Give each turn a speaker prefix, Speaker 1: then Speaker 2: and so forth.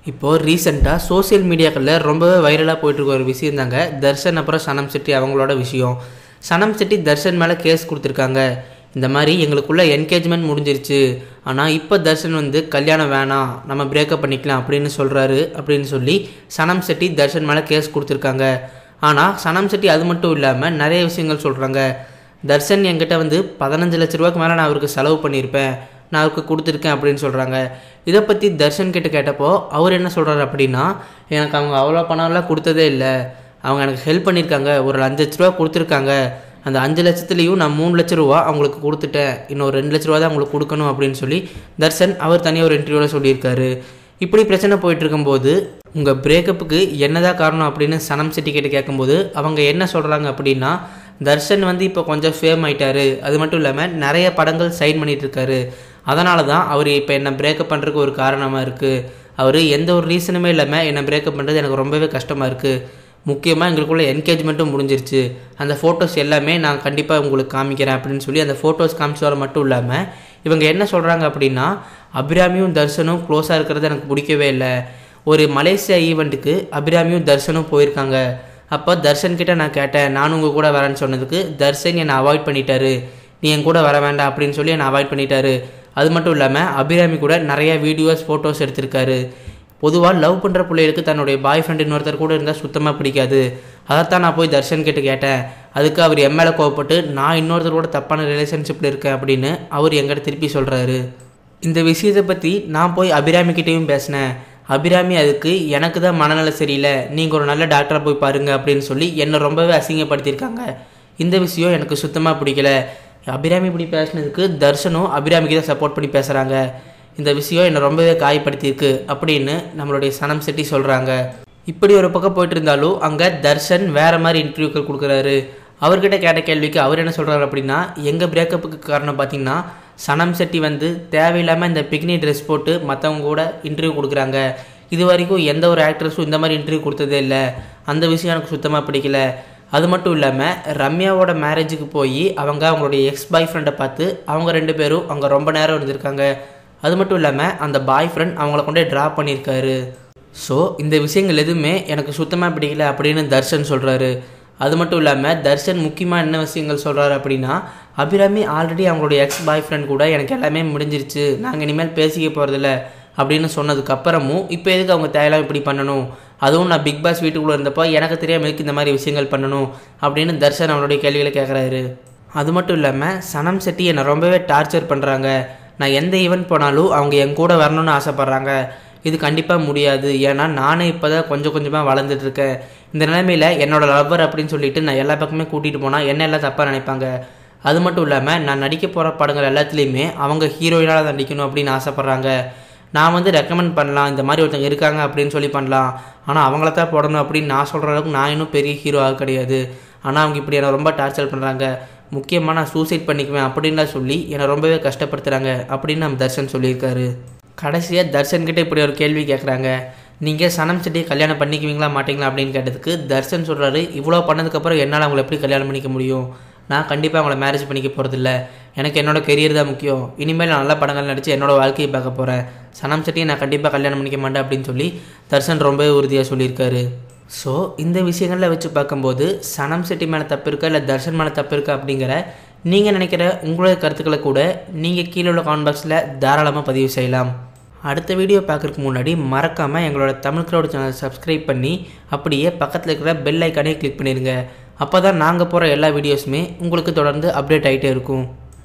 Speaker 1: இப்போது ரீசெண்டாக சோஷியல் மீடியாக்களில் ரொம்பவே வைரலாக போயிட்டுருக்க ஒரு விஷயம் தாங்க தர்ஷன் அப்புறம் சனம் செட்டி அவங்களோட விஷயம் சனம் செட்டி தர்ஷன் மேலே கேஸ் கொடுத்துருக்காங்க இந்த மாதிரி எங்களுக்குள்ள என்கேஜ்மெண்ட் முடிஞ்சிருச்சு ஆனால் இப்போ தர்ஷன் வந்து கல்யாணம் வேணாம் நம்ம பிரேக்கப் பண்ணிக்கலாம் அப்படின்னு சொல்கிறாரு அப்படின்னு சொல்லி சனம் செட்டி தர்ஷன் மேலே கேஸ் கொடுத்துருக்காங்க ஆனால் சனம் செட்டி அது மட்டும் இல்லாமல் நிறைய விஷயங்கள் சொல்கிறாங்க தர்ஷன் என்கிட்ட வந்து பதினஞ்சு லட்ச ரூபாய்க்கு மேலே நான் அவருக்கு செலவு பண்ணியிருப்பேன் நான் அவருக்கு கொடுத்துருக்கேன் அப்படின்னு சொல்கிறாங்க இதை பற்றி தர்ஷன் கிட்ட கேட்டப்போ அவர் என்ன சொல்கிறாரு அப்படின்னா எனக்கு அவங்க அவ்வளோ பணம்லாம் கொடுத்ததே இல்லை அவங்க எனக்கு ஹெல்ப் பண்ணியிருக்காங்க ஒரு அஞ்சு லட்ச ரூபா கொடுத்துருக்காங்க அந்த அஞ்சு லட்சத்துலேயும் நான் மூணு லட்ச ரூபா அவங்களுக்கு கொடுத்துட்டேன் இன்னும் ரெண்டு லட்ச ரூபா தான் அவங்களுக்கு கொடுக்கணும் அப்படின்னு சொல்லி தர்ஷன் அவர் தனியாக ஒரு இன்டர்வியூவில் சொல்லியிருக்காரு இப்படி பிரச்சனை போயிட்டு இருக்கும்போது உங்கள் பிரேக்கப்புக்கு என்னதான் காரணம் அப்படின்னு சனம் செட்டி கிட்ட கேட்கும்போது அவங்க என்ன சொல்கிறாங்க அப்படின்னா தர்ஷன் வந்து இப்போ கொஞ்சம் ஃபேம் ஆயிட்டாரு அது மட்டும் இல்லாமல் நிறைய படங்கள் சைன் பண்ணிட்டு இருக்காரு அதனால தான் அவர் இப்போ என்னை பிரேக்கப் பண்ணுறதுக்கு ஒரு காரணமாக இருக்குது அவர் எந்த ஒரு ரீசனுமே இல்லாமல் என்னை பிரேக்கப் பண்ணுறது எனக்கு ரொம்பவே கஷ்டமாக இருக்குது முக்கியமாக எங்களுக்குள்ள என்கேஜ்மெண்ட்டும் முடிஞ்சிருச்சு அந்த ஃபோட்டோஸ் எல்லாமே நான் கண்டிப்பாக உங்களுக்கு காமிக்கிறேன் அப்படின்னு சொல்லி அந்த ஃபோட்டோஸ் காமிச்சு வர மட்டும் இல்லாமல் இவங்க என்ன சொல்கிறாங்க அப்படின்னா அபிராமியும் தர்ஷனும் க்ளோஸாக இருக்கிறது எனக்கு பிடிக்கவே இல்லை ஒரு மலேசியா ஈவெண்ட்டுக்கு அபிராமியும் தர்ஷனும் போயிருக்காங்க அப்போ தர்ஷன் கிட்ட நான் கேட்டேன் நானும் உங்கள் கூட வரேன்னு சொன்னதுக்கு தர்ஷன் என்னை அவாய்ட் பண்ணிட்டாரு நீ என் கூட வர வேண்டாம் அப்படின்னு சொல்லி என்னை அவாய்ட் பண்ணிட்டாரு அது மட்டும் இல்லாமல் அபிராமி கூட நிறைய வீடியோஸ் ஃபோட்டோஸ் எடுத்திருக்காரு பொதுவாக லவ் பண்ணுற பிள்ளைகளுக்கு தன்னுடைய பாய் ஃப்ரெண்ட் இன்னொருத்தர் கூட இருந்தால் சுத்தமாக பிடிக்காது அதைத்தான் நான் போய் தர்ஷன் கிட்ட கேட்டேன் அதுக்கு அவர் என் மேலே கோவப்பட்டு நான் இன்னொருத்தரோட தப்பான ரிலேஷன்ஷிப்பில் இருக்கேன் அப்படின்னு அவர் எங்கிட்ட திருப்பி சொல்கிறாரு இந்த விஷயத்தை பற்றி நான் போய் அபிராமிக்கிட்டேயும் பேசினேன் அபிராமி அதுக்கு எனக்கு தான் மனநல சரியில்லை நீங்கள் ஒரு நல்ல டாக்டரை போய் பாருங்க அப்படின்னு சொல்லி என்னை ரொம்பவே அசிங்கப்படுத்தியிருக்காங்க இந்த விஷயம் எனக்கு சுத்தமாக பிடிக்கல அபிராமி இப்படி பேசினதுக்கு தர்ஷனும் அபிராமிக்கு தான் சப்போர்ட் பண்ணி பேசுகிறாங்க இந்த விஷயம் என்னை ரொம்பவே காயப்படுத்தியிருக்கு அப்படின்னு நம்மளுடைய சனம் செட்டி சொல்கிறாங்க இப்படி ஒரு பக்கம் போயிட்டு இருந்தாலும் அங்கே தர்ஷன் வேற மாதிரி இன்டர்வியூக்கள் கொடுக்குறாரு அவர்கிட்ட கேட்ட கேள்விக்கு அவர் என்ன சொல்கிறாரு அப்படின்னா எங்கள் பிரேக்கப்புக்கு காரணம் பார்த்தீங்கன்னா சனம் செட்டி வந்து தேவையில்லாமல் இந்த பிக்னி ட்ரெஸ் போட்டு மற்றவங்க கூட இன்டர்வியூ கொடுக்குறாங்க இது வரைக்கும் எந்த ஒரு ஆக்ட்ரஸும் இந்த மாதிரி இன்டர்வியூ கொடுத்ததே இல்லை அந்த விஷயம் எனக்கு சுத்தமாக பிடிக்கல அது மட்டும் இல்லாமல் ரம்யாவோட மேரேஜுக்கு போய் அவங்க அவங்களுடைய எக்ஸ் பாய் ஃப்ரெண்டை பார்த்து அவங்க ரெண்டு பேரும் அங்கே ரொம்ப நேரம் இருந்திருக்காங்க அது மட்டும் இல்லாமல் அந்த பாய் ஃப்ரெண்ட் அவங்கள கொண்டே ட்ராப் பண்ணியிருக்காரு ஸோ இந்த விஷயங்கள் எதுவுமே எனக்கு சுத்தமாக பிடிக்கல அப்படின்னு தர்ஷன் சொல்கிறாரு அது மட்டும் இல்லாமல் தர்ஷன் முக்கியமாக என்ன விஷயங்கள் சொல்கிறாரு அப்படின்னா அபிராமி ஆல்ரெடி அவங்களுடைய எக்ஸ் பாய் ஃப்ரெண்ட் கூட எனக்கு எல்லாமே முடிஞ்சிருச்சு நாங்கள் இனிமேல் பேசிக்க போகிறதில்ல அப்படின்னு சொன்னதுக்கப்புறமும் இப்போ எதுக்கு அவங்க தேவையில்லாம இப்படி பண்ணணும் அதுவும் நான் பிக் பாஸ் வீட்டுக்குள்ளே இருந்தப்போ எனக்கு தெரியாமல் எதுக்கு இந்த மாதிரி விஷயங்கள் பண்ணணும் அப்படின்னு தர்ஷன் அவனுடைய கேள்விகளை கேட்குறாரு அது மட்டும் இல்லாமல் சனம் செட்டி என்னை ரொம்பவே டார்ச்சர் பண்ணுறாங்க நான் எந்த ஈவெண்ட் போனாலும் அவங்க என் கூட வரணும்னு ஆசைப்பட்றாங்க இது கண்டிப்பாக முடியாது ஏன்னா நானே இப்போ தான் கொஞ்சம் கொஞ்சமாக வளர்ந்துட்டு இருக்கேன் இந்த நிலைமையில் என்னோட லவ்வர் அப்படின்னு சொல்லிட்டு நான் எல்லா பக்கமே கூட்டிகிட்டு போனால் என்ன எல்லாம் தப்பாக நினைப்பாங்க அது மட்டும் இல்லாமல் நான் நடிக்க போகிற படங்கள் எல்லாத்துலேயுமே அவங்க ஹீரோயினாக நடிக்கணும் அப்படின்னு ஆசைப்பட்றாங்க நான் வந்து ரெக்கமெண்ட் பண்ணலாம் இந்த மாதிரி ஒருத்தங்க இருக்காங்க அப்படின்னு சொல்லி பண்ணலாம் ஆனால் அவங்கள தான் போடணும் அப்படின்னு நான் சொல்கிற அளவுக்கு நான் இன்னும் பெரிய ஹீரோவாக கிடையாது ஆனால் அவங்க இப்படி என்னை ரொம்ப டார்ச்சர் பண்ணுறாங்க முக்கியமாக நான் சூசைட் பண்ணிக்குவேன் அப்படின்லாம் சொல்லி என்னை ரொம்பவே கஷ்டப்படுத்துகிறாங்க அப்படின்னு நம்ம தர்ஷன் சொல்லியிருக்காரு கடைசியாக தர்ஷன் கிட்ட இப்படி ஒரு கேள்வி கேட்குறாங்க நீங்கள் சனம் செட்டியை கல்யாணம் பண்ணிக்குவீங்களா மாட்டீங்களா அப்படின்னு கேட்டதுக்கு தர்ஷன் சொல்கிறாரு இவ்வளோ பண்ணதுக்கப்புறம் என்னால் அவங்கள எப்படி கல்யாணம் பண்ணிக்க முடியும் நான் கண்டிப்பாக அவங்கள மேரேஜ் பண்ணிக்க போகிறதில்ல எனக்கு என்னோட கெரியர் தான் முக்கியம் இனிமேல் நான் நல்ல படங்கள் நடித்து என்னோட வாழ்க்கையை பார்க்க போகிறேன் சனம் செட்டியை நான் கண்டிப்பாக கல்யாணம் பண்ணிக்க மாட்டேன் அப்படின்னு சொல்லி தர்ஷன் ரொம்பவே உறுதியாக சொல்லியிருக்காரு ஸோ இந்த விஷயங்களில் வச்சு பார்க்கும்போது சனம் செட்டி மேலே தப்பு இருக்கா இல்லை தர்ஷன் மேலே தப்பு இருக்கா அப்படிங்கிற நீங்கள் நினைக்கிற உங்களுடைய கருத்துக்களை கூட நீங்கள் கீழே உள்ள காமெண்ட் பாக்ஸில் தாராளமாக பதிவு செய்யலாம் அடுத்த வீடியோ பார்க்குறதுக்கு முன்னாடி மறக்காமல் எங்களோட தமிழ் க்ரௌட் சேனலை சப்ஸ்கிரைப் பண்ணி அப்படியே பக்கத்தில் இருக்கிற பெல் ஐக்கானே கிளிக் பண்ணிடுங்க அப்போ தான் நாங்கள் போகிற எல்லா வீடியோஸுமே உங்களுக்கு தொடர்ந்து அப்டேட் ஆகிட்டே இருக்கும்